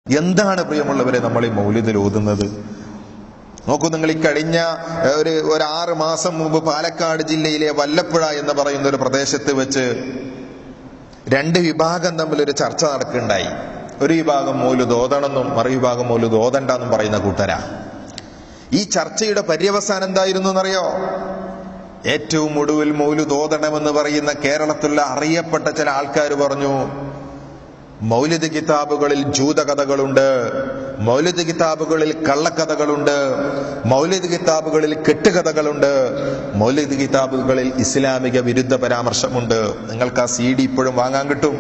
എന്താണ് പ്രിയമുള്ളവരെ നമ്മൾ ഈ മൗലിദിൽ ഓതുന്നത് നോക്കൂ നിങ്ങൾ ഈ കഴിഞ്ഞ ഏഹ്, ഒരു ഒരു ആറ് മാസം മുമ്പ് പാലക്കാട് ജില്ലയിലെ വല്ലപ്പുഴ എന്ന് പറയുന്ന ഒരു പ്രദേശത്ത് വെച്ച് രണ്ട് വിഭാഗം തമ്മിൽ ഒരു ചർച്ച നടക്കുകയുണ്ടായി ഒരു വിഭാഗം മൗലുദ് ഓതണമെന്നും മറു വിഭാഗം മൗലുദ് ഓതണ്ടെന്നും പറയുന്ന കൂട്ടരാ ഈ ചർച്ചയുടെ പര്യവസാനം എന്തായിരുന്നു എന്നറിയോ ഏറ്റവും ഒടുവിൽ മൗലുദ് ഓതണമെന്ന് പറയുന്ന കേരളത്തിലുള്ള അറിയപ്പെട്ട ചില ആൾക്കാർ പറഞ്ഞു മൗലിദ് കിതാബുകളിൽ ജൂതകഥകളുണ്ട് മൗലിദ് കിതാബുകളിൽ കള്ളക്കഥകളുണ്ട് മൗലിദ് കിതാബുകളിൽ കെട്ടുകഥകളുണ്ട് മൗലിദ് കിതാബുകളിൽ ഇസ്ലാമിക വിരുദ്ധ പരാമർശമുണ്ട് നിങ്ങൾക്ക് ആ സി ഡി ഇപ്പോഴും വാങ്ങാൻ കിട്ടും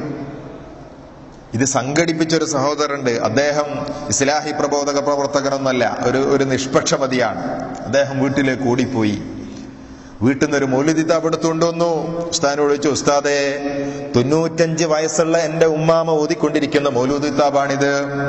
ഇത് സംഘടിപ്പിച്ചൊരു സഹോദരനുണ്ട് അദ്ദേഹം ഇസ്ലാഹി പ്രബോധക പ്രവർത്തകനൊന്നല്ല ഒരു ഒരു നിഷ്പക്ഷമതിയാണ് അദ്ദേഹം വീട്ടിലേക്ക് ഓടിപ്പോയി വീട്ടിൽ നിന്ന് ഒരു മൗലിദിതാബ് എടുത്തുകൊണ്ടുവന്നു ഉസ്താദിനോട് ചോദിച്ചു ഉസ്താദെ തൊണ്ണൂറ്റഞ്ച് വയസ്സുള്ള എന്റെ ഉമ്മാമ ഓതിക്കൊണ്ടിരിക്കുന്ന മൗലൂദിത്താബാണിത്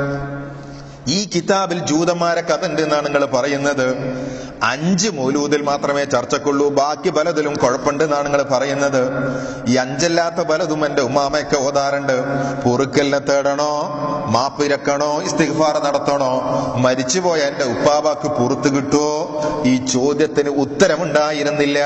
ഈ കിതാബിൽ ജൂതന്മാരെ കഥ ഉണ്ട് എന്നാണ് നിങ്ങൾ പറയുന്നത് അഞ്ച് മൗലൂദിൽ മാത്രമേ ചർച്ചക്കുള്ളൂ ബാക്കി പലതിലും കുഴപ്പമുണ്ട് എന്നാണ് നിങ്ങൾ പറയുന്നത് ഈ അഞ്ചല്ലാത്ത പലതും എന്റെ ഉമ്മാമയൊക്കെ ഓതാറുണ്ട് പൊറുക്കലിനെ തേടണോ മാപ്പിരക്കണോ ഇസ്തിഗ്ഫാർ നടത്തണോ മരിച്ചുപോയ എന്റെ ഉപ്പാബാക്ക് പുറത്തു കിട്ടുമോ ഈ ചോദ്യത്തിന് ഉത്തരമുണ്ടായിരുന്നില്ല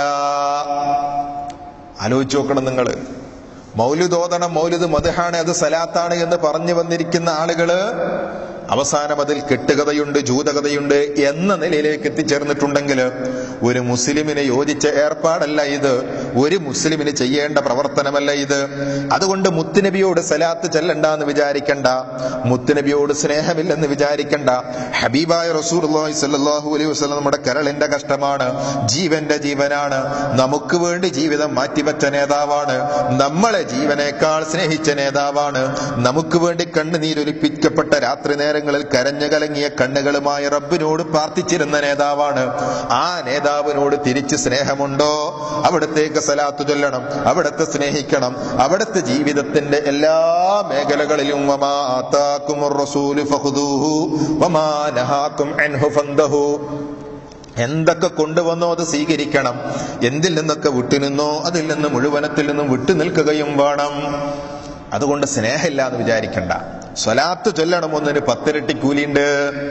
ആലോചിച്ച് നോക്കണം നിങ്ങൾ മൗലിദ് ഓതണം മൗലിദ് മധുഹാണ് അത് സലാത്താണ് എന്ന് പറഞ്ഞു വന്നിരിക്കുന്ന ആളുകള് അവസാനം അതിൽ കെട്ടുകഥയുണ്ട് ജൂതകഥയുണ്ട് എന്ന നിലയിലേക്ക് എത്തിച്ചേർന്നിട്ടുണ്ടെങ്കിൽ ഒരു മുസ്ലിമിന് യോജിച്ച ഏർപ്പാടല്ല ഇത് ഒരു മുസ്ലിമിന് ചെയ്യേണ്ട പ്രവർത്തനമല്ല ഇത് അതുകൊണ്ട് മുത്തുനബിയോട് സലാത്ത് ചെല്ലണ്ട എന്ന് വിചാരിക്കണ്ട മുത്തുനബിയോട് സ്നേഹമില്ലെന്ന് വിചാരിക്കണ്ട ഹബീബായ റസൂർ സല്ലല്ലാഹു അലൈഹി വസല്ലം നമ്മുടെ കരളിന്റെ കഷ്ടമാണ് ജീവന്റെ ജീവനാണ് നമുക്ക് വേണ്ടി ജീവിതം മാറ്റിവെച്ച നേതാവാണ് നമ്മളെ ജീവനേക്കാൾ സ്നേഹിച്ച നേതാവാണ് നമുക്ക് വേണ്ടി കണ്ണുനീരൊലിപ്പിക്കപ്പെട്ട രാത്രി നേരങ്ങളിൽ കരഞ്ഞു കലങ്ങിയ കണ്ണുകളുമായി റബ്ബിനോട് പ്രാർത്ഥിച്ചിരുന്ന നേതാവാണ് ആ നേതാവിനോട് തിരിച്ച് സ്നേഹമുണ്ടോ അവിടത്തേക്ക് സലാത്തു ചൊല്ലണം അവിടത്തെ സ്നേഹിക്കണം അവിടുത്തെ ജീവിതത്തിന്റെ എല്ലാ മേഖലകളിലും വമാ ആതാക്കുമുർ റസൂലു ഫഖുദൂഹു വമാ നഹാക്കും അൻഹു ഫന്തഹു എന്തൊക്കെ കൊണ്ടുവന്നോ അത് സ്വീകരിക്കണം എന്തിൽ നിന്നൊക്കെ വിട്ടുനിന്നോ അതിൽ നിന്ന് മുഴുവനത്തിൽ നിന്നും വിട്ടു നിൽക്കുകയും വേണം അതുകൊണ്ട് സ്നേഹമില്ല എന്ന് വിചാരിക്കണ്ട സ്വലാത്ത് ചൊല്ലണം ഒന്നിന് പത്തിരട്ടി കൂലിയുണ്ട്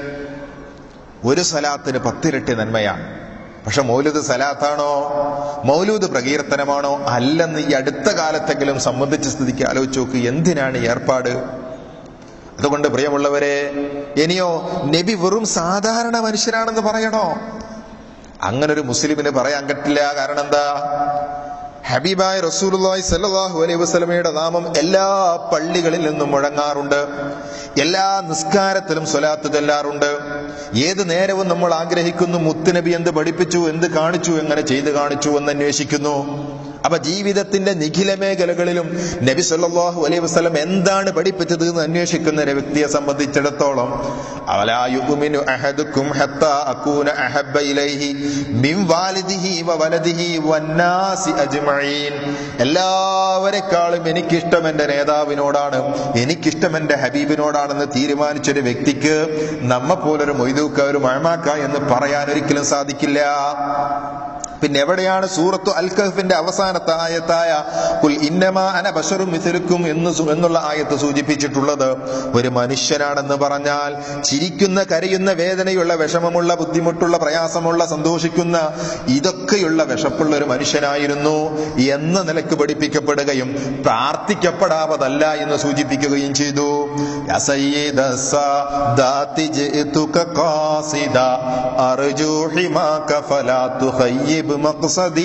ഒരു സ്വലാത്തിന് പത്തിരട്ടി നന്മയാണ് പക്ഷെ മൗലൂദ് സലാത്താണോ മൗലൂദ് പ്രകീർത്തനമാണോ അല്ലെന്ന് ഈ അടുത്ത കാലത്തെങ്കിലും സംബന്ധിച്ച സ്ഥിതിക്ക് ആലോചിച്ച് നോക്ക് എന്തിനാണ് ഈ ഏർപ്പാട് അതുകൊണ്ട് പ്രിയമുള്ളവരെ ഇനിയോ നബി വെറും സാധാരണ മനുഷ്യനാണെന്ന് പറയണോ അങ്ങനെ ഒരു മുസ്ലിമിന് പറയാൻ പറ്റില്ല കാരണം എന്താ ഹബീബായ റസൂലുള്ളാഹി സല്ലല്ലാഹു അലൈഹി വസല്ലമയുടെ നാമം എല്ലാ പള്ളികളിൽ നിന്നും മുഴങ്ങാറുണ്ട് എല്ലാ നിസ്കാരത്തിലും സ്വലാത്ത് ചെല്ലാറുണ്ട് ഏത് നേരവും നമ്മൾ ആഗ്രഹിക്കുന്നു മുത്തുനബി എന്ത് പഠിപ്പിച്ചു എന്ത് കാണിച്ചു എങ്ങനെ ചെയ്തു കാണിച്ചു എന്ന് അന്വേഷിക്കുന്നു അപ്പൊ ജീവിതത്തിന്റെ നിഖില മേഖലകളിലും നബി സല്ലല്ലാഹു അലൈഹി വസല്ലം എന്താണ് പഠിപ്പിച്ചത് എന്ന് അന്വേഷിക്കുന്ന ഒരു വ്യക്തിയെ സംബന്ധിച്ചിടത്തോളം അവലാ യുഅ്മിനു അഹദുക്കും ഹത്താ അകൂന അഹബ്ബ ഇലൈഹി മിൻ വാലിദിഹി വ വലദിഹി വന്നാസി അജ്മഈൻ എല്ലാവരെക്കാളും എനിക്കിഷ്ടം എന്റെ നേതാവിനോടാണ് എനിക്കിഷ്ടം എന്റെ ഹബീബിനോടാണെന്ന് തീരുമാനിച്ചൊരു വ്യക്തിക്ക് നമ്മ പോലൊരു മൊയ്തൂക്ക ഒരു മഴമാക്ക എന്ന് പറയാൻ ഒരിക്കലും സാധിക്കില്ല പിന്നെ എവിടെയാണ് സൂറത്തു അൽ കഹഫിന്റെ അവസാനത്തെ ആയത്തായ കുൽ ഇന്നമാ അന ബഷറും മിഥിലുക്കും എന്ന് സു- എന്നുള്ള ആയത്ത് സൂചിപ്പിച്ചിട്ടുള്ളത് ഒരു മനുഷ്യനാണെന്ന് പറഞ്ഞാൽ ചിരിക്കുന്ന കരയുന്ന വേദനയുള്ള വിഷമമുള്ള ബുദ്ധിമുട്ടുള്ള പ്രയാസമുള്ള സന്തോഷിക്കുന്ന ഇതൊക്കെയുള്ള വിഷപ്പുള്ള ഒരു മനുഷ്യനായിരുന്നു എന്ന നിലക്ക് പഠിപ്പിക്കപ്പെടുകയും പ്രാർത്ഥിക്കപ്പെടാവതല്ല എന്ന് സൂചിപ്പിക്കുകയും ചെയ്തു യാ സയ്യിദ സാദാത്തി ജിഅ്തുക ഖാസിദ അർജു ഹിമാക ഫലാ തുഖയ്യിബ് മഖ്സദി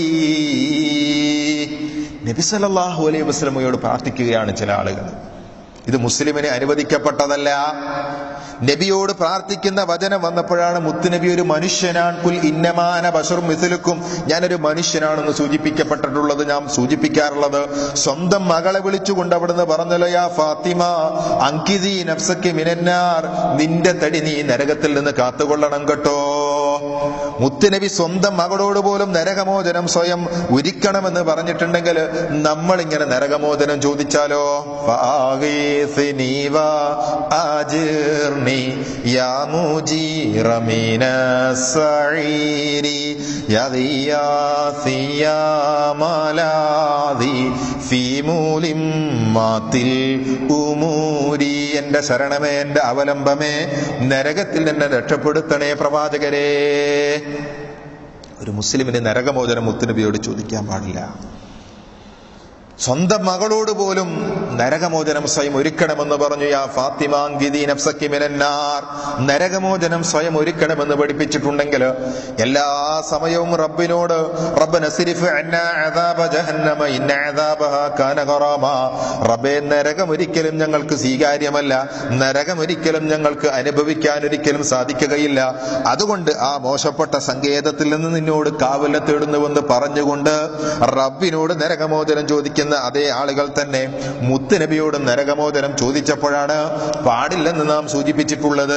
നബി സല്ലല്ലാഹു അലൈഹി വസല്ലമയോട് പ്രാർത്ഥിക്കുകയാണ് ചില ആളുകൾ ഇത് മുസ്ലിമിന് അനുവദിക്കപ്പെട്ടതല്ല നബിയോട് പ്രാർത്ഥിക്കുന്ന വചനം വന്നപ്പോഴാണ് മുത്തുനബി ഒരു മനുഷ്യനാണ് കുൽ ഇന്നമാന ബഷർ മിഥിലുക്കും ഞാനൊരു മനുഷ്യനാണെന്ന് സൂചിപ്പിക്കപ്പെട്ടിട്ടുള്ളത് ഞാൻ സൂചിപ്പിക്കാറുള്ളത് സ്വന്തം മകളെ വിളിച്ചുകൊണ്ട് അവിടുന്ന് പറഞ്ഞല്ലോ യാ ഫാത്തിമ അങ്കിതി നഫ്സക്ക് മിനന്നാർ നിന്റെ തടി നീ നരകത്തിൽ നിന്ന് കാത്തുകൊള്ളണം കേട്ടോ മുത്തുനബി സ്വന്തം മകളോട് പോലും നരകമോചനം സ്വയം ഒരുക്കണമെന്ന് പറഞ്ഞിട്ടുണ്ടെങ്കിൽ നമ്മൾ ഇങ്ങനെ നരകമോചനം ചോദിച്ചാലോ ഫാഗീഥിനി വാ ആജിർനി യാ മുജീറ മിനസ്സഈരി യാ ഗിയാസി യാ മലാദി ഫീമൂലിം മാത്തിൽ ഉമൂരി എന്റെ ശരണമേ എന്റെ അവലംബമേ നരകത്തിൽ എന്നെ രക്ഷപ്പെടുത്തണേ പ്രവാചകരെ ഒരു മുസ്ലിമിന് നരകമോചനം മുത്തുനബിയോട് ചോദിക്കാൻ പാടില്ല സ്വന്തം മകളോട് പോലും നരകമോചനം സ്വയം ഒരുക്കണമെന്ന് പറഞ്ഞു യാ ഫാത്തിമാങ്കിതി നഫ്സക്കി മിനന്നാർ നരകമോചനം സ്വയം ഒരുക്കണമെന്ന് പഠിപ്പിച്ചിട്ടുണ്ടെങ്കിൽ എല്ലാ സമയവും റബ്ബിനോട് റബ്ബ് നസിരിഫ് അന്നാ അദാബ ജഹന്നമ ഇന്ന അദാബഹ കാന ഗറാമ റബ്ബേ നരകം ഒരിക്കലും ഞങ്ങൾക്ക് സ്വീകാര്യമല്ല നരകം ഒരിക്കലും ഞങ്ങൾക്ക് അനുഭവിക്കാൻ ഒരിക്കലും സാധിക്കുകയില്ല അതുകൊണ്ട് ആ മോശപ്പെട്ട സങ്കേതത്തിൽ നിന്ന് നിന്നോട് കാവല തേടുന്നുവെന്ന് പറഞ്ഞുകൊണ്ട് റബ്ബിനോട് നരകമോചനം ചോദിക്കുന്ന അതേ ആളുകൾ തന്നെ മുത്തുനബിയോട് നരകമോചനം ചോദിച്ചപ്പോഴാണ് പാടില്ലെന്ന് നാം സൂചിപ്പിച്ചിട്ടുള്ളത്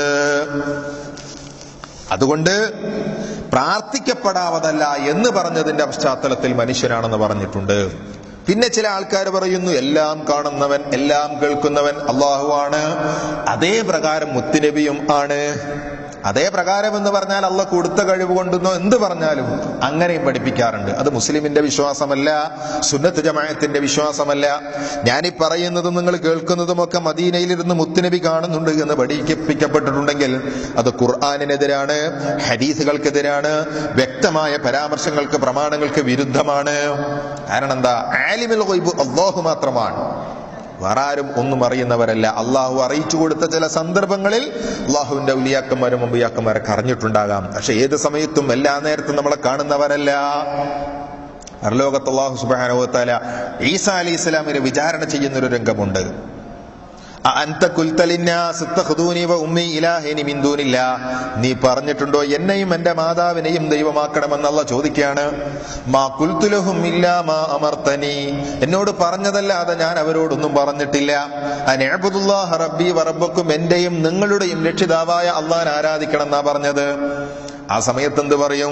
അതുകൊണ്ട് പ്രാർത്ഥിക്കപ്പെടാവതല്ല എന്ന് പറഞ്ഞതിന്റെ പശ്ചാത്തലത്തിൽ മനുഷ്യനാണെന്ന് പറഞ്ഞിട്ടുണ്ട് പിന്നെ ചില ആൾക്കാർ പറയുന്നു എല്ലാം കാണുന്നവൻ എല്ലാം കേൾക്കുന്നവൻ അള്ളാഹുവാണ് അതേ പ്രകാരം മുത്തുനബിയും ആണ് അതേ പ്രകാരം എന്ന് പറഞ്ഞാൽ അള്ള കൊടുത്ത കഴിവ് കൊണ്ടെന്നോ എന്ത് പറഞ്ഞാലും അങ്ങനെയും പഠിപ്പിക്കാറുണ്ട് അത് മുസ്ലിമിന്റെ വിശ്വാസമല്ല സുന്നത്ത് ജമായത്തിന്റെ വിശ്വാസമല്ല ഞാനീ പറയുന്നതും നിങ്ങൾ കേൾക്കുന്നതും ഒക്കെ മദീനയിലിരുന്ന് മുത്തുനബി കാണുന്നുണ്ട് എന്ന് പഠിപ്പിക്കപ്പെട്ടിട്ടുണ്ടെങ്കിൽ അത് ഖുർആാനിനെതിരാണ് ഹദീസുകൾക്കെതിരാണ് വ്യക്തമായ പരാമർശങ്ങൾക്ക് പ്രമാണങ്ങൾക്ക് വിരുദ്ധമാണ് കാരണം എന്താ ആലിമിൽ ഗൈബ് അള്ളാഹു മാത്രമാണ് വേറെ ആരും ഒന്നും അറിയുന്നവരല്ല അള്ളാഹു അറിയിച്ചു കൊടുത്ത ചില സന്ദർഭങ്ങളിൽ അള്ളാഹുവിന്റെ ഉലിയാക്കന്മാരും മുമ്പിയാക്കന്മാരൊക്കെ അറിഞ്ഞിട്ടുണ്ടാകാം പക്ഷെ ഏത് സമയത്തും എല്ലാ നേരത്തും നമ്മളെ കാണുന്നവരല്ല പരലോകത്ത് അള്ളാഹു സുബാനുവത്താല ഈസ അലി ഇസ്ലാമിനെ വിചാരണ ചെയ്യുന്നൊരു രംഗമുണ്ട് അഅൻത ഖുൽത ലിന്നാസ് ഇത്തഖ്ദൂനി വ ഉമ്മി ഇലാഹൈനി മിൻ ദൂനില്ലാ നീ പറഞ്ഞിട്ടുണ്ടോ എന്നെയും എന്റെ മാതാവിനെയും ദൈവമാക്കണമെന്ന് അല്ല ചോദിക്കുകയാണ് മാ ഖുൽതു ലഹും ഇല്ലാ മാ അമർതനി എന്നോട് പറഞ്ഞതല്ലാതെ ഞാൻ അവരോടൊന്നും പറഞ്ഞിട്ടില്ല അനഅബ്ദുല്ലാഹ റബ്ബി വ റബ്ബക്കും എന്റെയും നിങ്ങളുടെയും രക്ഷിതാവായ അള്ളാഹനെ ആരാധിക്കണം എന്നാ പറഞ്ഞത് ആ സമയത്ത് എന്ത് പറയും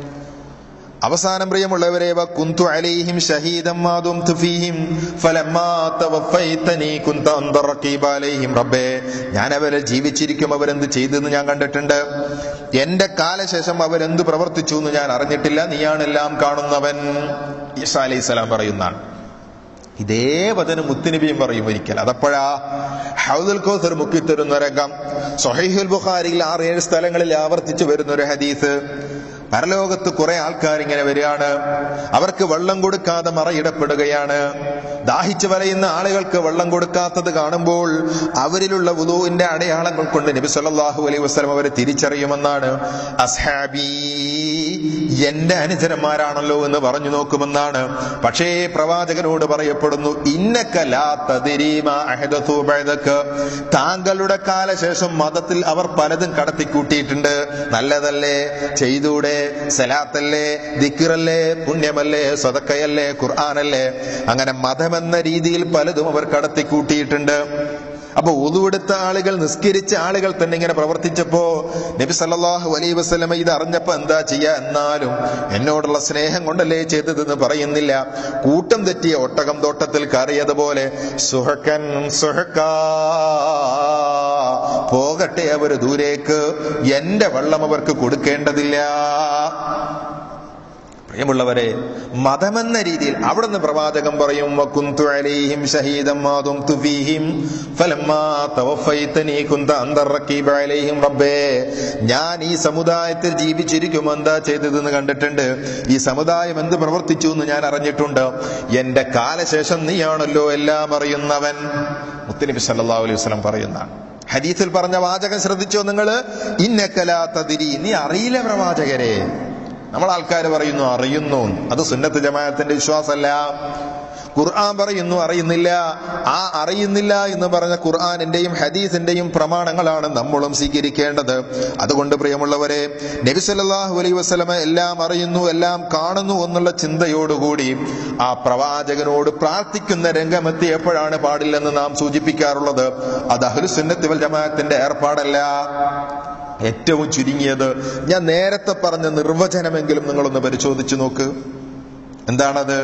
അവസാനം പ്രിയമുള്ളവരെ കുന്തു അലൈഹിം ഷഹീദം മാതും തുഫീഹിം ഫലമ്മാ തവഫൈതനി കുന്ത അന്ത റഖീബ അലൈഹിം റബ്ബേ ഞാൻ അവരെ ജീവിച്ചിരിക്കും അവരെന്ത് ചെയ്തെന്ന് ഞാൻ കണ്ടിട്ടുണ്ട് എന്റെ കാലശേഷം അവരെന്ത് പ്രവർത്തിച്ചു എന്ന് ഞാൻ അറിഞ്ഞിട്ടില്ല നീയാണ് എല്ലാം കാണുന്നവൻ ഈസാ അലൈഹി സ്വലാം പറയുന്നതാണ് ഇതേ വചനം മുത്തുനബിയും പറയും ഒരിക്കൽ അതപ്പോഴാ ഹൗദുൽ കൗസർ മുക്കിത്തരുന്ന രംഗം സൊഹൈഹുൽ ബുഖാരിയിൽ ആറ് ഏഴ് സ്ഥലങ്ങളിൽ ആവർത്തിച്ചു വരുന്ന ഒരു ഹദീസ് പരലോകത്ത് കുറെ ആൾക്കാർ ഇങ്ങനെ വരികയാണ് അവർക്ക് വെള്ളം കൊടുക്കാതെ മറയിടപ്പെടുകയാണ് ദാഹിച്ചു വരയുന്ന ആളുകൾക്ക് വെള്ളം കൊടുക്കാത്തത് കാണുമ്പോൾ അവരിലുള്ള വുദൂവിന്റെ അടയാളങ്ങൾ കൊണ്ട് നബി സല്ലല്ലാഹു അലൈഹി വസല്ലം അവരെ തിരിച്ചറിയുമെന്നാണ് അസ്ഹാബി എന്റെ അനുചരന്മാരാണല്ലോ എന്ന് പറഞ്ഞു നോക്കുമെന്നാണ് പക്ഷേ പ്രവാചകനോട് പറയപ്പെടുന്നു ഇന്നക ലാ തദ്രീ മാ അഹദതു ബഅദക താങ്കളുടെ കാലശേഷം മതത്തിൽ അവർ പലതും കടത്തിക്കൂട്ടിയിട്ടുണ്ട് നല്ലതല്ലേ ചെയ്തൂടെ സലാത്തല്ലേ ദിക്കിറല്ലേ പുണ്യമല്ലേ സ്വതക്കയല്ലേ ഖുർആാനല്ലേ അങ്ങനെ മതമെന്ന രീതിയിൽ പലതും അവർ കടത്തിക്കൂട്ടിയിട്ടുണ്ട് അപ്പൊ ഉതുവെടുത്ത ആളുകൾ നിസ്കരിച്ച ആളുകൾ തന്നെ ഇങ്ങനെ പ്രവർത്തിച്ചപ്പോ നബി സല്ലല്ലാഹു അലൈഹി വസല്ലമ ഇത് അറിഞ്ഞപ്പോ എന്താ ചെയ്യാ എന്നാലും എന്നോടുള്ള സ്നേഹം കൊണ്ടല്ലേ ചെയ്തതെന്ന് പറയുന്നില്ല കൂട്ടം തെറ്റിയ ഒട്ടകം തോട്ടത്തിൽ കയറിയതുപോലെ സുഹക്കൻ സുഹക്കാ പോകട്ടെ അവർ ദൂരേക്ക് എന്റെ വെള്ളം അവർക്ക് കൊടുക്കേണ്ടതില്ല പ്രിയമുള്ളവരെ മതമെന്ന രീതിയിൽ അവിടുന്ന് പ്രവാചകം പറയും വകുന്തു അലൈഹിം ഷഹീദം മാതും തുഫീഹിം ഫലമ്മാ തവഫൈതനി കുന്ത അന്തർ റഖീബ അലൈഹിം റബ്ബേ ഞാൻ ഈ സമുദായത്തിൽ ജീവിച്ചിരിക്കും എന്താ ചെയ്തതെന്ന് കണ്ടിട്ടുണ്ട് ഈ സമുദായം എന്ത് പ്രവർത്തിച്ചു എന്ന് ഞാൻ അറിഞ്ഞിട്ടുണ്ട് എന്റെ കാലശേഷം നീയാണല്ലോ എല്ലാം അറിയുന്നവൻ മുത്തനബി സല്ലല്ലാഹു അലൈഹി വസല്ലം പറയുന്നതാണ് ഹദീസിൽ പറഞ്ഞ വാചകം ശ്രദ്ധിച്ചോ നിങ്ങൾ ഇന്നക്കലാ തതിരി നീ അറിയില്ല പ്രവാചകരെ നമ്മൾ ആൾക്കാർ പറയുന്നു അറിയുന്നു അത് സുന്നത്ത് ജമാഅത്തിന്റെ വിശ്വാസമല്ല ഖുർആൻ പറയുന്നു അറിയുന്നില്ല ആ അറിയുന്നില്ല എന്ന് പറഞ്ഞ ഖുർആാനിന്റെയും ഹദീസിന്റെയും പ്രമാണങ്ങളാണ് നമ്മളും സ്വീകരിക്കേണ്ടത് അതുകൊണ്ട് പ്രിയമുള്ളവരെ നബി സല്ലല്ലാഹു അലൈഹി വസല്ലമ എല്ലാം അറിയുന്നു എല്ലാം കാണുന്നു എന്നുള്ള ചിന്തയോടുകൂടി ആ പ്രവാചകനോട് പ്രാർത്ഥിക്കുന്ന രംഗമെത്തിയപ്പോഴാണ് പാടില്ലെന്ന് നാം സൂചിപ്പിക്കാറുള്ളത് അത് അഹ്ലുസുന്നത്ത് വൽ ജമാഅത്തിന്റെ ഏർപ്പാടല്ല ഏറ്റവും ചുരുങ്ങിയത് ഞാൻ നേരത്തെ പറഞ്ഞ നിർവചനമെങ്കിലും നിങ്ങളൊന്ന് പരിശോധിച്ചു നോക്ക് എന്താണത്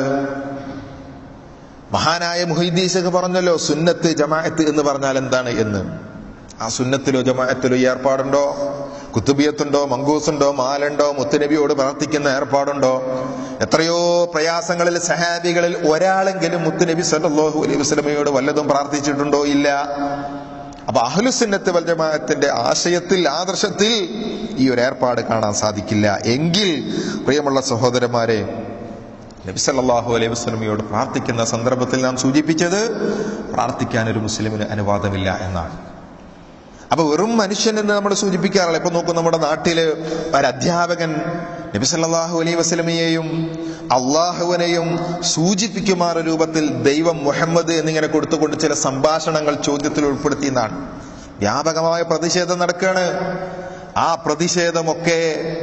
മഹാനായ മുഹൈദീശക്ക് പറഞ്ഞല്ലോ സുന്നത്ത് ജമാഅത്ത് എന്ന് പറഞ്ഞാൽ എന്താണ് എന്ന് ആ സുന്നത്തിലോ ജമാഅത്തിലോ ഈ ഏർപ്പാടുണ്ടോ കുത്തുബിയത്തുണ്ടോ മങ്കൂസുണ്ടോ മാലുണ്ടോ മുത്തുനബിയോട് പ്രാർത്ഥിക്കുന്ന ഏർപ്പാടുണ്ടോ എത്രയോ പ്രയാസങ്ങളിൽ സഹാബികളിൽ ഒരാളെങ്കിലും മുത്തുനബി സല്ലല്ലാഹു അലൈഹി വസല്ലമയോട് വല്ലതും പ്രാർത്ഥിച്ചിട്ടുണ്ടോ ഇല്ല അപ്പൊ അഹ്ലുസുന്നത്ത് വൽ ജമാഅത്തിന്റെ ആശയത്തിൽ ആദർശത്തിൽ ഈ ഒരു ഏർപ്പാട് കാണാൻ സാധിക്കില്ല എങ്കിൽ പ്രിയമുള്ള സഹോദരന്മാരെ നബി സല്ലല്ലാഹു അലൈഹി വസല്ലമയോട് പ്രാർത്ഥിക്കുന്ന സന്ദർഭത്തിൽ നാം സൂചിപ്പിച്ചത് പ്രാർത്ഥിക്കാൻ ഒരു മുസ്ലിമിന് അനുവാദമില്ല എന്നാണ് അപ്പൊ വെറും മനുഷ്യൻ എന്ന് നമ്മൾ സൂചിപ്പിക്കാറില്ല ഇപ്പൊ നോക്കൂ നമ്മുടെ നാട്ടില് ഒരു അധ്യാപകൻ നബി സല്ലല്ലാഹു അലൈഹി വസല്ലമയെയും അള്ളാഹുവിനെയും സൂചിപ്പിക്കുമാറ രൂപത്തിൽ ദൈവം മുഹമ്മദ് എന്നിങ്ങനെ കൊടുത്തുകൊണ്ട് ചില സംഭാഷണങ്ങൾ ചോദ്യത്തിൽ ഉൾപ്പെടുത്തിയെന്നാണ് വ്യാപകമായ പ്രതിഷേധം നടക്കുകയാണ് ആ പ്രതിഷേധമൊക്കെ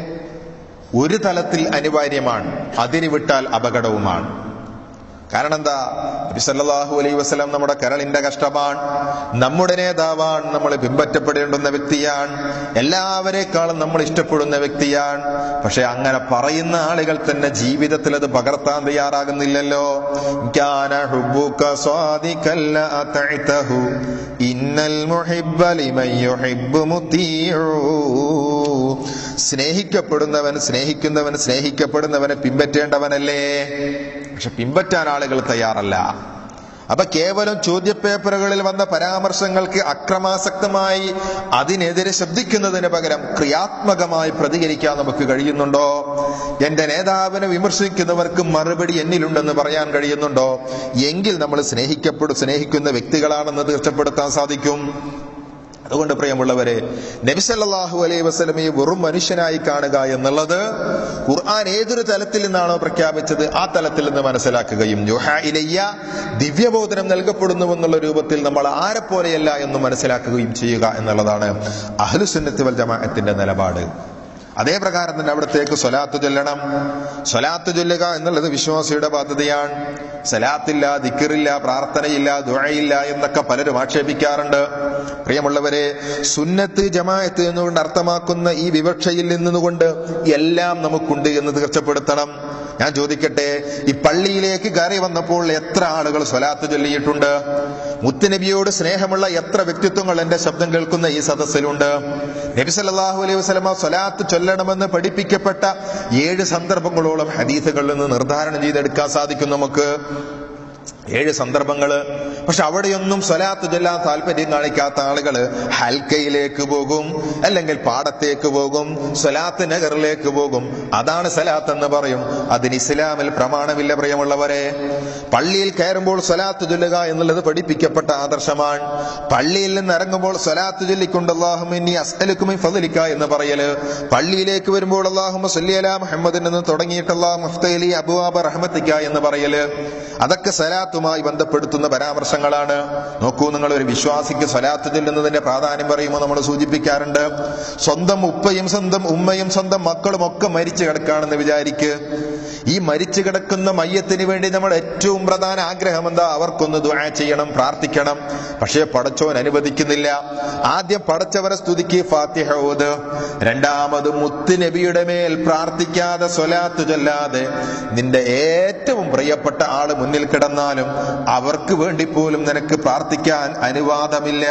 ഒരു തലത്തിൽ അനിവാര്യമാണ് അതിന് വിട്ടാൽ അപകടവുമാണ് കാരണം എന്താ നബി സല്ലല്ലാഹു അലൈഹി വസല്ലം നമ്മുടെ കരളിന്റെ കഷ്ടമാണ് നമ്മുടെ നേതാവാണ് നമ്മൾ പിൻപറ്റപ്പെടേണ്ടുന്ന വ്യക്തിയാണ് എല്ലാവരെക്കാളും നമ്മൾ ഇഷ്ടപ്പെടുന്ന വ്യക്തിയാണ് പക്ഷെ അങ്ങനെ പറയുന്ന ആളുകൾ തന്നെ ജീവിതത്തിൽ അത് പകർത്താൻ തയ്യാറാകുന്നില്ലല്ലോ കാന ഹുബ്ബുക സ്വാദികല്ല അതഅതഹു ഇന്നൽ മുഹിബ്ബ ലിമൻ യുഹിബ്ബു മുതീഉ സ്നേഹിക്കപ്പെടുന്നവൻ സ്നേഹിക്കുന്നവൻ സ്നേഹിക്കപ്പെടുന്നവനെ പിൻപറ്റേണ്ടവനല്ലേ പക്ഷെ പിൻപറ്റാൻ ആളുകൾ തയ്യാറല്ല അപ്പൊ കേവലം ചോദ്യപേപ്പറുകളിൽ വന്ന പരാമർശങ്ങൾക്ക് അക്രമാസക്തമായി അതിനെതിരെ ശബ്ദിക്കുന്നതിന് പകരം ക്രിയാത്മകമായി പ്രതികരിക്കാൻ നമുക്ക് കഴിയുന്നുണ്ടോ എന്റെ നേതാവിനെ വിമർശിക്കുന്നവർക്ക് മറുപടി എന്നിലുണ്ടെന്ന് പറയാൻ കഴിയുന്നുണ്ടോ എങ്കിൽ നമ്മൾ സ്നേഹിക്കപ്പെടും സ്നേഹിക്കുന്ന വ്യക്തികളാണെന്ന് തീർച്ചപ്പെടുത്താൻ സാധിക്കും അതുകൊണ്ട് പ്രിയമുള്ളവരെ നബിസല്ലാഹു അലൈഹി വസ്ലമയെ വെറും മനുഷ്യനായി കാണുക എന്നുള്ളത് ഖുർആൻ ഏതൊരു തലത്തിൽ നിന്നാണോ പ്രഖ്യാപിച്ചത് ആ തലത്തിൽ നിന്ന് മനസ്സിലാക്കുകയും യുഹാ ഇലയ്യ ദിവ്യബോധനം നൽകപ്പെടുന്നു എന്നുള്ള രൂപത്തിൽ നമ്മൾ ആരെ പോലെയല്ല എന്ന് മനസ്സിലാക്കുകയും ചെയ്യുക എന്നുള്ളതാണ് അഹ്ലുസുന്നത്തി വൽ ജമാഅത്തിന്റെ നിലപാട് അതേ പ്രകാരം തന്നെ അവിടത്തേക്ക് സ്വലാത്ത് ചൊല്ലണം സ്വലാത്ത് ചൊല്ലുക എന്നുള്ളത് വിശ്വാസിയുടെ ബാധ്യതയാണ് സലാത്തില്ല ദിക്കറില്ല പ്രാർത്ഥനയില്ല ദുഴയില്ല എന്നൊക്കെ പലരും ആക്ഷേപിക്കാറുണ്ട് പ്രിയമുള്ളവരെ സുന്നത്ത് ജമാഅത്ത് എന്നുകൊണ്ട് അർത്ഥമാക്കുന്ന ഈ വിവക്ഷയിൽ നിന്നുകൊണ്ട് എല്ലാം നമുക്കുണ്ട് എന്ന് തീർച്ചപ്പെടുത്തണം ഞാൻ ചോദിക്കട്ടെ ഈ പള്ളിയിലേക്ക് കയറി വന്നപ്പോൾ എത്ര ആളുകൾ സ്വലാത്ത് ചൊല്ലിയിട്ടുണ്ട് മുത്തുനബിയോട് സ്നേഹമുള്ള എത്ര വ്യക്തിത്വങ്ങൾ എന്റെ ശബ്ദം കേൾക്കുന്ന ഈ സദസ്സിലുണ്ട് നബി സല്ലല്ലാഹു അലൈഹി വസല്ലമ സ്വലാത്ത് ചൊല്ലണമെന്ന് പഠിപ്പിക്കപ്പെട്ട ഏഴ് സന്ദർഭങ്ങളോളം ഹദീസുകളിൽ നിന്ന് നിർദ്ധാരണം ചെയ്തെടുക്കാൻ സാധിക്കും നമുക്ക് ഏഴ് സന്ദർഭങ്ങള് പക്ഷെ അവിടെയൊന്നും സ്വലാത്ത് ചൊല്ലാൻ താല്പര്യം കാണിക്കാത്ത ആളുകള് ഹൽക്കയിലേക്ക് പോകും അല്ലെങ്കിൽ പാടത്തേക്ക് പോകും സ്വലാത്ത് നഗറിലേക്ക് പോകും അതാണ് സലാത്ത് എന്ന് പറയും അതിന് ഇസ്ലാമിൽ പ്രമാണമില്ല പ്രിയമുള്ളവരെ പള്ളിയിൽ കയറുമ്പോൾ സ്വലാത്ത് ചൊല്ലുക എന്നുള്ളത് പഠിപ്പിക്കപ്പെട്ട ആദർശമാണ് പള്ളിയിൽ നിന്ന് ഇറങ്ങുമ്പോൾ സ്വലാത്ത് ചൊല്ലിക്കൊണ്ട് അള്ളാഹുമിനി അസ്അലുക്കുമി ഫضലിക്ക എന്ന് പറയല് പള്ളിയിലേക്ക് വരുമ്പോൾ അള്ളാഹുമ സല്ലിയല മുഹമ്മദിൻ എന്ന് തുടങ്ങിയിട്ട് അള്ളാഹു മുഫ്തലി അബുവാബ റഹ്മത്തിക്ക എന്ന് പറയല് അതൊക്കെ സലാത്തുമായി ബന്ധപ്പെടുത്തുന്ന പരാമർശങ്ങളാണ് നോക്കൂ നിങ്ങൾ ഒരു വിശ്വാസിക്ക് സ്വലാത്ത് ചെല്ലുന്നതിന്റെ പ്രാധാന്യം പറയുമ്പോൾ നമ്മൾ സൂചിപ്പിക്കാറുണ്ട് സ്വന്തം ഉപ്പയും സ്വന്തം ഉമ്മയും സ്വന്തം മക്കളും ഒക്കെ മരിച്ചു കിടക്കാണെന്ന് വിചാരിക്ക് ഈ മരിച്ചു കിടക്കുന്ന മയ്യത്തിന് വേണ്ടി നമ്മുടെ ഏറ്റവും പ്രധാന ആഗ്രഹം എന്താ അവർക്കൊന്ന് ദുആ ചെയ്യണം പ്രാർത്ഥിക്കണം പക്ഷേ പടച്ചോൻ അനുവദിക്കുന്നില്ല ആദ്യം പടച്ചവരെ സ്തുതിക്ക് ഫാത്തിഹ ഓത് രണ്ടാമത് മുത്ത് നബിയുടെ മേൽ പ്രാർത്ഥിക്കാതെ സ്വലാത്ത് ചൊല്ലാതെ നിന്റെ ഏറ്റവും പ്രിയപ്പെട്ട ആള് മുന്നിൽ കിടന്നാലും അവർക്ക് വേണ്ടി പോലും നിനക്ക് പ്രാർത്ഥിക്കാൻ അനുവാദമില്ല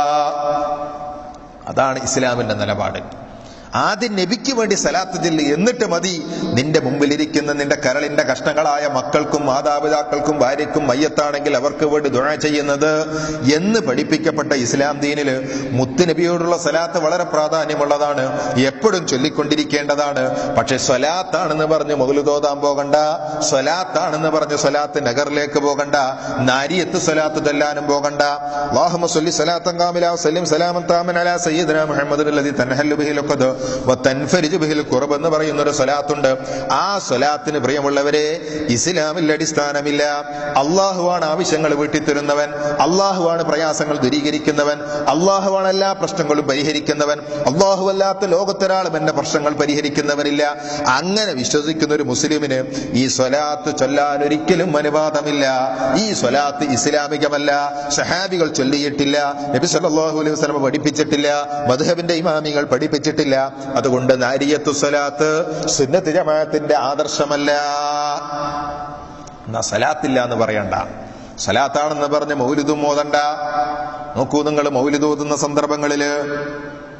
അതാണ് ഇസ്ലാമിന്റെ നിലപാട് ആദ്യം നബിക്ക് വേണ്ടി സലാത്ത് ചൊല്ലി എന്നിട്ട് മതി നിന്റെ മുമ്പിലിരിക്കുന്ന നിന്റെ കരളിന്റെ കഷ്ണങ്ങളായ മക്കൾക്കും മാതാപിതാക്കൾക്കും ഭാര്യയ്ക്കും മയ്യത്താണെങ്കിൽ അവർക്ക് വേണ്ടി ദുഴ ചെയ്യുന്നത് എന്ന് പഠിപ്പിക്കപ്പെട്ട ഇസ്ലാം ദീനില് മുത്തുനബിയോടുള്ള സലാത്ത് വളരെ പ്രാധാന്യമുള്ളതാണ് എപ്പോഴും ചൊല്ലിക്കൊണ്ടിരിക്കേണ്ടതാണ് പക്ഷെ സ്വലാത്താണെന്ന് പറഞ്ഞ് മുതല് തോതാൻ പോകണ്ട സ്വലാത്താണെന്ന് പറഞ്ഞ് സ്വലാത്ത് നഗറിലേക്ക് പോകണ്ട നാരിയത്ത് സ്വലാത്ത് തെല്ലാനും പോകണ്ട അല്ലാഹുമ്മ സ്വല്ലി സ്വലാത്തൻ കാമില സല്ലിം സലാമൻ താമൻ അലാ സയ്യിദന മുഹമ്മദ് അല്ലദി തൻഹല്ലു ബിഹിൽ ഉഖദ് വ തൻഫരിജു ബിഹിൽ ഖുർബ് എന്ന് പറയുന്ന ഒരു സ്വലാത്തുണ്ട് ആ സ്വലാത്തിന് പ്രിയമുള്ളവരെ ഇസ്ലാമിൽ അടിസ്ഥാനമില്ല അള്ളാഹുവാണ് ആവശ്യങ്ങൾ വീട്ടിത്തരുന്നവൻ അള്ളാഹുവാണ് പ്രയാസങ്ങൾ ദൂരീകരിക്കുന്നവൻ അള്ളാഹുവാണ് എല്ലാ പ്രശ്നങ്ങളും പരിഹരിക്കുന്നവൻ അള്ളാഹു അല്ലാത്ത ലോകത്തൊരാളും എന്റെ പ്രശ്നങ്ങൾ പരിഹരിക്കുന്നവനില്ല അങ്ങനെ വിശ്വസിക്കുന്ന ഒരു മുസ്ലിമിന് ഈ സ്വലാത്ത് ചൊല്ലാൻ ഒരിക്കലും അനുവാദമില്ല ഈ സ്വലാത്ത് ഇസ്ലാമികമല്ല സഹാബികൾ ചൊല്ലിയിട്ടില്ല നബി സല്ലല്ലാഹു അലൈഹി വസല്ലം പഠിപ്പിച്ചിട്ടില്ല മദ്ഹബിന്റെ ഇമാമികൾ പഠിപ്പിച്ചിട്ടില്ല അതുകൊണ്ട് നാരിയത്തു സ്വലാത്ത് സുന്നത്ത് ജമാഅത്തിന്റെ ആദർശമല്ല എന്നാ സലാത്തില്ല എന്ന് പറയണ്ട സലാത്താണെന്ന് പറഞ്ഞ് മൗലിദും ഓതണ്ട നോക്കൂ നിങ്ങൾ മൗലിദ് ഓതുന്ന സന്ദർഭങ്ങളില്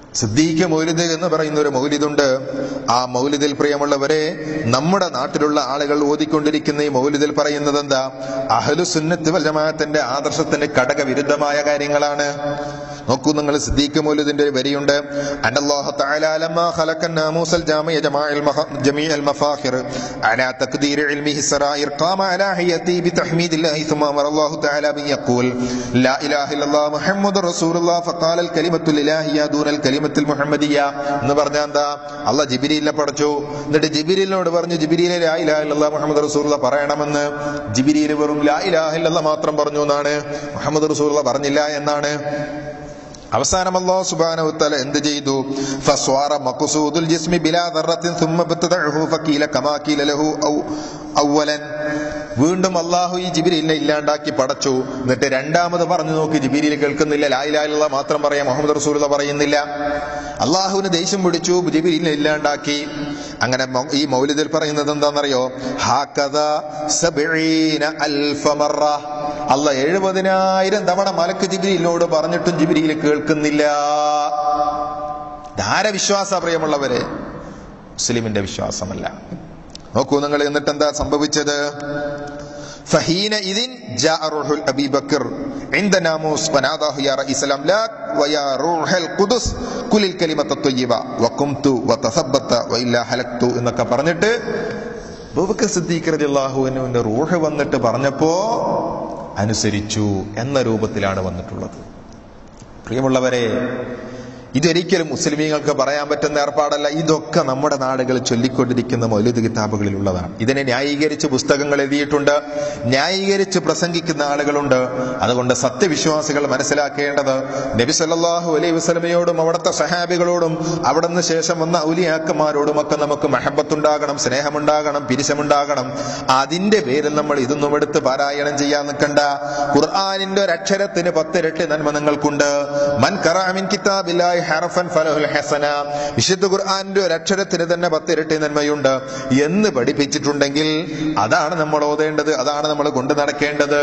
സിദ്ദീഖ് മൗലിദ് എന്ന് പറയുന്ന ഒരു മൗലിദുണ്ട് ആ മൗലിദിൽ പ്രിയമുള്ളവരെ നമ്മുടെ നാട്ടിലുള്ള ആളുകൾ ഓതിക്കൊണ്ടിരിക്കുന്ന ഈ മൗലിദിൽ പറയുന്നത് എന്താ അഹലു സുന്നത്ത് വൽ ജമാഅത്തിന്റെ ആദർശത്തിന് ഘടകവിരുദ്ധമായ കാര്യങ്ങളാണ് നോക്കൂ നിങ്ങൾ സിദ്ദീഖ് മൗലിദിന്റെ ഒരു വരിയുണ്ട് അനല്ലാഹു തആല ലമ്മ ഖലഖ الناموس الجامع جماع المخ... جميع المفاخر على تقدير علمه السرائر قام على حيته بتحميد الله ثم امر الله تعالى بان يقول لا اله الا الله محمد رسول الله فقال الكلمه الالهيه دون الكلمه المحمديه എന്ന് പറഞ്ഞാൽ എന്താ അല്ല ജിബിരിലിനെ പഠിച്ചു എന്നിട്ട് ജിബിരിലിനോട് പറഞ്ഞു ജിബിരിയിലെ ലാ ഇലാഹ ഇല്ലല്ലാഹ് മുഹമ്മദ് റസൂലുള്ള പറയണമെന്ന് ജിബിരിയിൽ വെറും ലാ ഇലാഹ ഇല്ലല്ലാഹ് മാത്രം പറഞ്ഞു എന്നാണ് മുഹമ്മദ് റസൂലുള്ള പറഞ്ഞില്ല എന്നാണ് അവസാനം അല്ലാഹു സുബ്ഹാനഹു വതആല എന്ത് ചെയ്തു ഫസ്വാറ മഖ്സൂദുൽ ജിസ്മി ബിലാ ദർറത്തിൻ ثم ابتدعه فقيل كما قيل له أو അവലൻ വീണ്ടും അള്ളാഹു ഈ ജിബിരിലിനെ ഇല്ലാണ്ടാക്കി പടച്ചു എന്നിട്ട് രണ്ടാമത് പറഞ്ഞു നോക്കി ജിബിരിയിൽ കേൾക്കുന്നില്ല ലായിലായിലുള്ള മാത്രം പറയാം മുഹമ്മദ് റസൂലുള്ള പറയുന്നില്ല അള്ളാഹുവിന് ദേഷ്യം പിടിച്ചു ജിബിരിലിനെ ഇല്ലാണ്ടാക്കി അങ്ങനെ മൗ- ഈ മൗലിദിൽ പറയുന്നത് എന്താണെന്നറിയോ ഹാക്കഥ സബഈന അൽഫ മറ അല്ല എഴുപതിനായിരം തവണ മലക്ക് ജിബിരിയിലോട് പറഞ്ഞിട്ടും ജിബിരിയിൽ കേൾക്കുന്നില്ല ധാരവിശ്വാസ പ്രിയമുള്ളവരെ മുസ്ലിമിന്റെ വിശ്വാസമല്ല നോക്കൂ നിങ്ങൾ എന്നിട്ട് എന്താ സംഭവിച്ചത് فحين إذن جاء روح أبي بكر عند ناموس وناداه يا رئيس الأملاك ويا روح القدس كل الكلمة الطيبة وقمت وتثبت وإلا هلكت എന്നൊക്കെ പറഞ്ഞിട്ട് അബൂബക്കർ സിദ്ദീഖ് റളിയല്ലാഹുവിന്റെ റൂഹ് വന്നിട്ട് പറഞ്ഞപ്പോ അനുസരിച്ചു എന്ന രൂപത്തിലാണ് വന്നിട്ടുള്ളത് പ്രിയമുള്ളവരെ ഇതൊരിക്കലും മുസ്ലിമീങ്ങൾക്ക് പറയാൻ പറ്റുന്ന ഏർപ്പാടല്ല ഇതൊക്കെ നമ്മുടെ നാടുകളിൽ ചൊല്ലിക്കൊണ്ടിരിക്കുന്ന മൗലിദ് കിതാബുകളിൽ ഉള്ളതാണ് ഇതിനെ ന്യായീകരിച്ച് പുസ്തകങ്ങൾ എഴുതിയിട്ടുണ്ട് ന്യായീകരിച്ച് പ്രസംഗിക്കുന്ന ആളുകളുണ്ട് അതുകൊണ്ട് സത്യവിശ്വാസികൾ മനസ്സിലാക്കേണ്ടത് നബി സല്ലല്ലാഹു അലൈഹി വസല്ലമയോടും അവിടുത്തെ സഹാബികളോടും അവിടുന്ന് ശേഷം വന്ന ഔലിയാക്കന്മാരോടും ഒക്കെ നമുക്ക് മഹബത്തുണ്ടാകണം സ്നേഹമുണ്ടാകണം പിരിശമുണ്ടാകണം അതിന്റെ പേരിൽ നമ്മൾ ഇതൊന്നും എടുത്ത് പാരായണം ചെയ്യാൻ നിൽക്കണ്ട ഖുർആാനിന്റെ ഒരു അക്ഷരത്തിന് പത്തിരട്ടി നന്മ നിങ്ങൾക്കുണ്ട് മൻ കറാമിൻ കിതാബില്ലാഹി ഹറഫൻ ഫലഹുൽ ഹസന വിശുദ്ധ ഖുർആാനിന്റെ ഒരു അക്ഷരത്തിന് തന്നെ പത്തിരട്ടി നന്മയുണ്ട് എന്ന് പഠിപ്പിച്ചിട്ടുണ്ടെങ്കിൽ അതാണ് നമ്മൾ ഓതേണ്ടത് അതാണ് നമ്മൾ കൊണ്ടു നടക്കേണ്ടത്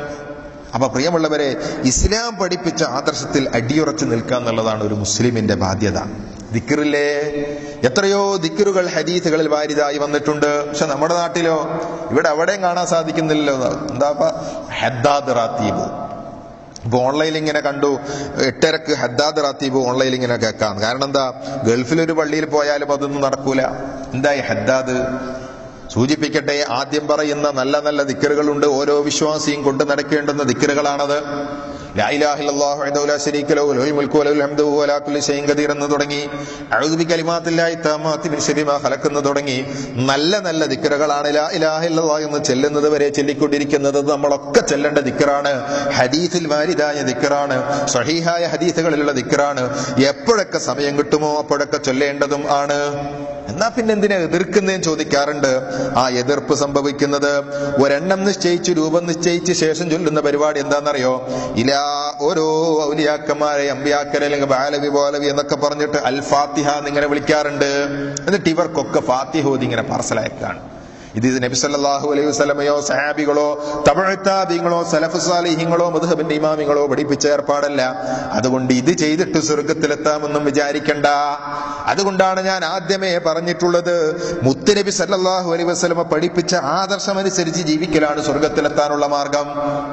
അപ്പൊ പ്രിയമുള്ളവരെ ഇസ്ലാം പഠിപ്പിച്ച ആദർശത്തിൽ അടിയുറച്ചു നിൽക്കുക എന്നുള്ളതാണ് ഒരു മുസ്ലിമിന്റെ ബാധ്യത ദിക്കറില്ലേ എത്രയോ ദിക്കറുകൾ ഹദീസുകളിൽ വാരിതായി വന്നിട്ടുണ്ട് പക്ഷെ നമ്മുടെ നാട്ടിലോ ഇവിടെ എവിടെയും കാണാൻ സാധിക്കുന്നില്ലല്ലോ എന്താ ഹദ്ദാദ് റാത്തീബ് ഇപ്പൊ ഓൺലൈനിൽ ഇങ്ങനെ കണ്ടു എട്ടരക്ക് ഹദ്ദാദ് റാത്തീബ് ഓൺലൈനിൽ ഇങ്ങനെ കേൾക്കാം കാരണം എന്താ ഗൾഫിലൊരു പള്ളിയിൽ പോയാലും അതൊന്നും നടക്കൂല എന്താ ഈ ഹദ്ദാദ് സൂചിപ്പിക്കട്ടെ ആദ്യം പറയുന്ന നല്ല നല്ല ദിക്കറുകളുണ്ട് ഓരോ വിശ്വാസിയും കൊണ്ട് നടക്കേണ്ടുന്ന ദിക്കറുകളാണത് ലാ ഇലാഹ ഇല്ലല്ലാഹു വഹ്ദഹു ലാ ശരീക ലഹു ലഹുൽ മുൽക്കു വലഹുൽ ഹംദു വഹുവ അലാ കുല്ലി ഷൈഇൻ ഖദീർ എന്ന് തുടങ്ങി അഊദു ബികലിമാത്തില്ലാഹി തമ്മാത്തി മിൻ ശർരി മാ ഖലഖ് എന്ന് തുടങ്ങി നല്ല നല്ല ദിക്കറുകളാണ് ലാ ഇലാഹ ഇല്ലല്ലാഹ് എന്ന് ചെല്ലുന്നത് വരെ ചൊല്ലിക്കൊണ്ടിരിക്കുന്നത് നമ്മളൊക്കെ ചെല്ലേണ്ട ദിക്കറാണ് ഹദീസിൽ വാരിദായ ദിക്കറാണ് സഹീഹായ ഹദീസുകളിലുള്ള ദിക്കറാണ് എപ്പോഴൊക്കെ സമയം കിട്ടുമോ അപ്പോഴൊക്കെ ചൊല്ലേണ്ടതും ആണ് എന്നാ പിന്നെ എന്തിനാ എതിർക്കുന്നതെന്ന് ചോദിക്കാറുണ്ട് ആ എതിർപ്പ് സംഭവിക്കുന്നത് ഒരെണ്ണം നിശ്ചയിച്ച് രൂപം നിശ്ചയിച്ച് ശേഷം ചൊല്ലുന്ന പരിപാടി എന്താണെന്നറിയോ ഇലാ ഓരോ ഔലിയാക്കന്മാരെ അമ്പിയാക്കരെ അല്ലെങ്കിൽ ബാലവി പോലവി എന്നൊക്കെ പറഞ്ഞിട്ട് അൽ ഫാത്തിഹ എന്നിങ്ങനെ വിളിക്കാറുണ്ട് എന്നിട്ട് ഇവർക്കൊക്കെ ഫാത്തിഹോദി ഇങ്ങനെ പാർസലയക്കാണ് ഇത് നബി സല്ലല്ലാഹു അലൈഹി വസല്ലമയോ സഹാബികളോ തമിഴ്ത്താബിങ്ങളോ സലഫ് സാലിഹിങ്ങളോ മധുഹബിന്റെ ഇമാമിങ്ങളോ പഠിപ്പിച്ച ഏർപ്പാടല്ല അതുകൊണ്ട് ഇത് ചെയ്തിട്ട് സ്വർഗത്തിലെത്താമെന്നും വിചാരിക്കണ്ട അതുകൊണ്ടാണ് ഞാൻ ആദ്യമേ പറഞ്ഞിട്ടുള്ളത് മുത്തുനബി സല്ലല്ലാഹു അലൈഹി വസല്ലമ പഠിപ്പിച്ച ആദർശമനുസരിച്ച് ജീവിക്കലാണ് സ്വർഗത്തിലെത്താനുള്ള മാർഗം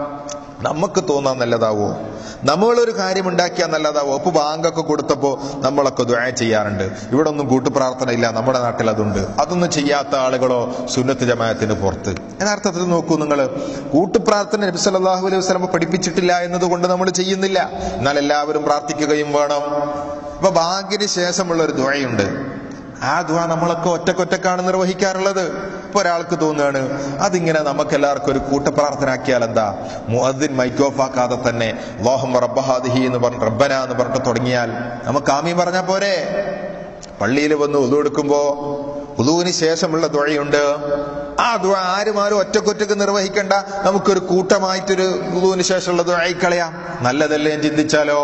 നമുക്ക് തോന്നാൻ നല്ലതാവോ നമ്മളൊരു കാര്യം ഉണ്ടാക്കിയാൽ നല്ലതാവോ അപ്പൊ ബാങ്കൊക്കെ കൊടുത്തപ്പോ നമ്മളൊക്കെ ദ്വാ ചെയ്യാറുണ്ട് ഇവിടെ ഒന്നും കൂട്ടുപ്രാർത്ഥന ഇല്ല നമ്മുടെ നാട്ടിൽ അതുണ്ട് അതൊന്നും ചെയ്യാത്ത ആളുകളോ സുന്നത്ത് ജമാഅത്തിന് പുറത്ത് യഥാർത്ഥത്തിൽ നോക്കൂ നിങ്ങൾ കൂട്ടുപ്രാർത്ഥന നബി സല്ലല്ലാഹു അലൈഹി വസല്ലം പഠിപ്പിച്ചിട്ടില്ല എന്നതുകൊണ്ട് നമ്മൾ ചെയ്യുന്നില്ല എന്നാൽ എല്ലാവരും പ്രാർത്ഥിക്കുകയും വേണം ഇപ്പൊ ബാങ്കിന് ശേഷമുള്ള ഒരു ദ്വയുണ്ട് ആ ദ്വാ നമ്മളൊക്കെ ഒറ്റക്കൊറ്റക്കാണ് നിർവഹിക്കാറുള്ളത് ഇപ്പൊ ഒരാൾക്ക് തോന്നുകയാണ് അതിങ്ങനെ നമുക്ക് എല്ലാവർക്കും ഒരു കൂട്ടപ്രാർത്ഥന ആക്കിയാൽ എന്താ മുഅദ്ദിൻ മൈക്ക് ഓഫ് ആക്കാതെ തന്നെ ലോഹം റബ്ബഹാദിഹി എന്ന് പറഞ്ഞ് റബ്ബന എന്ന് പറഞ്ഞിട്ട് തുടങ്ങിയാൽ നമുക്ക് ആമീൻ പറഞ്ഞാൽ പോരെ പള്ളിയിൽ വന്ന് ഉതു എടുക്കുമ്പോ ഉതുവിന് ശേഷമുള്ള ദ്വഴയുണ്ട് ആ ദ്വ ആരും ആരും ഒറ്റക്കൊറ്റക്ക് നിർവഹിക്കണ്ട നമുക്കൊരു കൂട്ടമായിട്ടൊരു ഉതുവിന് ശേഷമുള്ള ദ്വഴയിക്കളയാം നല്ലതല്ലേ എന്ന് ചിന്തിച്ചാലോ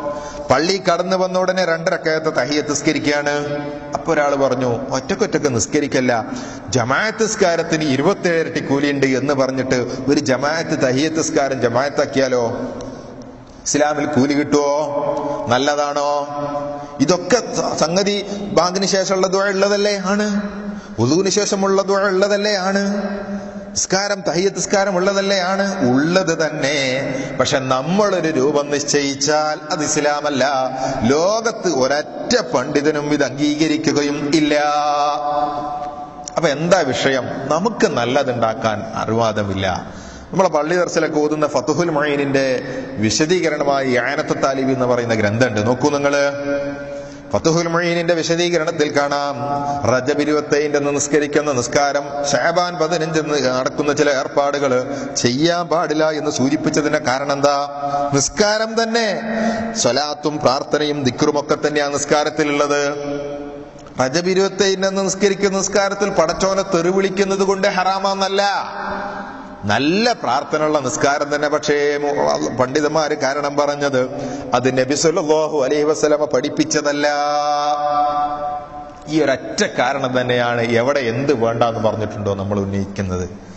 പള്ളി കടന്നു വന്ന ഉടനെ രണ്ടരക്കയത്തെ തഹിയത്ത് നിസ്കരിക്കുകയാണ് അപ്പൊ ഒരാൾ പറഞ്ഞു ഒറ്റക്കൊറ്റക്ക് നിസ്കരിക്കല്ല ജമാഅത്ത് നിസ്കാരത്തിന് ഇരുപത്തേഴ് ഇരട്ടി കൂലിയുണ്ട് എന്ന് പറഞ്ഞിട്ട് ഒരു ജമാഅത്ത് തഹിയത്ത് നിസ്കാരം ജമാഅത്താക്കിയാലോ ഇസ്ലാമിൽ കൂലി കിട്ടുമോ നല്ലതാണോ ഇതൊക്കെ സ- സംഗതി ബാങ്കിന് ശേഷമുള്ള ദുഴ ഉള്ളതല്ലേ ആണ് ഉദുവിന് ശേഷമുള്ള ദുഴ ഉള്ളതല്ലേ ആണ് നിസ്കാരം തയ്യത്ത് നിസ്കാരം ഉള്ളതല്ലേ ആണ് ഉള്ളത് തന്നെ പക്ഷെ നമ്മളൊരു രൂപം നിശ്ചയിച്ചാൽ അത് ഇസ്ലാമല്ല ലോകത്ത് ഒരൊറ്റ പണ്ഡിതനും ഇത് അംഗീകരിക്കുകയും ഇല്ല അപ്പൊ എന്താ വിഷയം നമുക്ക് നല്ലതുണ്ടാക്കാൻ അനുവാദമില്ല നമ്മളെ പള്ളി ദർശനൊക്കെ ഓതുന്ന ഫത്തുഹുൽ മൊയ്നിന്റെ വിശദീകരണമായി ആനത്ത താലിബ് എന്ന് പറയുന്ന ഗ്രന്ഥമുണ്ട് നോക്കൂ നിങ്ങള് ഫത്തുഹുൽ മൊയ്നിന്റെ വിശദീകരണത്തിൽ കാണാം റജബ് ഇരുപത്തേഴിന്റെ നിസ്കരിക്കുന്ന നിസ്കാരം ഷാബാൻ പതിനഞ്ചെന്ന് നടക്കുന്ന ചില ഏർപ്പാടുകൾ ചെയ്യാൻ പാടില്ല എന്ന് സൂചിപ്പിച്ചതിന്റെ കാരണം എന്താ നിസ്കാരം തന്നെ സ്വലാത്തും പ്രാർത്ഥനയും ദിക്റുമൊക്കെ തന്നെയാണ് നിസ്കാരത്തിലുള്ളത് റജബ് ഇരുപത്തേഴിന് നിസ്കരിക്കുന്ന നിസ്കാരത്തിൽ പടച്ചോനെ തെറിവിളിക്കുന്നത് കൊണ്ട് ഹറാമാന്നല്ല നല്ല പ്രാർത്ഥനയുള്ള നിസ്കാരം തന്നെ പക്ഷേ മു- പണ്ഡിതന്മാര് കാരണം പറഞ്ഞത് അത് നബി സല്ലല്ലാഹു അലൈഹി വസല്ലമ പഠിപ്പിച്ചതല്ല ഈ ഒരൊറ്റ കാരണം തന്നെയാണ് എവിടെ എന്ത് വേണ്ട എന്ന് പറഞ്ഞിട്ടുണ്ടോ നമ്മൾ ഉന്നയിക്കുന്നത്